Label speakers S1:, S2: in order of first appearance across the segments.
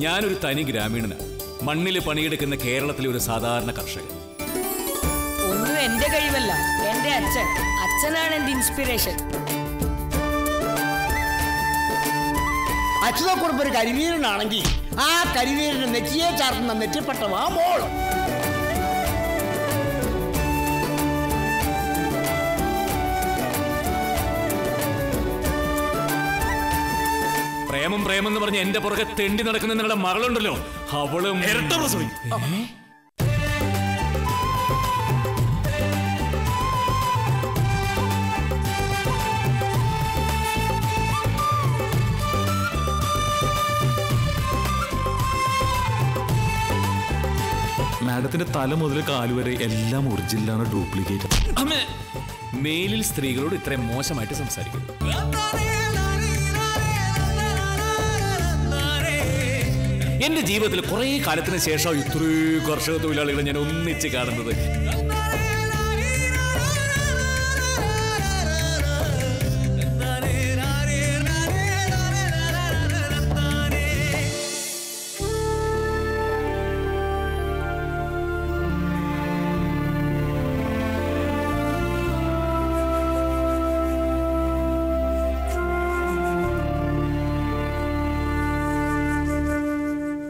S1: ഞാനൊരു തനി ഗ്രാമീണനാണ് മണ്ണിൽ പണിയെടുക്കുന്ന കേരളത്തിലെ ഒരു സാധാരണ കർഷകൻ
S2: ഒന്നും എന്റെ കഴിവല്ല എന്റെ അച്ഛൻ അച്ഛനാണ് എന്റെ ഇൻസ്പിറേഷൻ
S3: അച്യുതക്കുറിപ്പ് ഒരു കരിവീരനാണെങ്കിൽ ആ കരിവീരന് നെറ്റിയെ ചാർത്തുന്ന നെറ്റിപ്പട്ടമാ മോൾ
S1: പ്രേമം പ്രേമം എന്ന് പറഞ്ഞ് എന്റെ പുറകെ തെണ്ടി നടക്കുന്ന നിങ്ങളുടെ മകളുണ്ടല്ലോ അവളും
S4: മാഡത്തിന്റെ തല മുതൽ കാല് വരെ എല്ലാം ഒറിജിനലാണ് ഡ്യൂപ്ലിക്കേറ്റ്
S1: അമ്മേ മേലിൽ സ്ത്രീകളോട് ഇത്രയും മോശമായിട്ട് സംസാരിക്കും എന്റെ ജീവിതത്തിൽ കുറെ കാലത്തിന് ശേഷം ഇത്രയും കർഷക തൊഴിലാളികളെ ഞാൻ ഒന്നിച്ച് കാണുന്നത്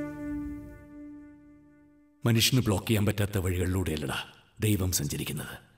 S1: മനുഷ്യന് ബ്ലോക്ക് ചെയ്യാൻ പറ്റാത്ത വഴികളിലൂടെയല്ലടാ ദൈവം സഞ്ചരിക്കുന്നത്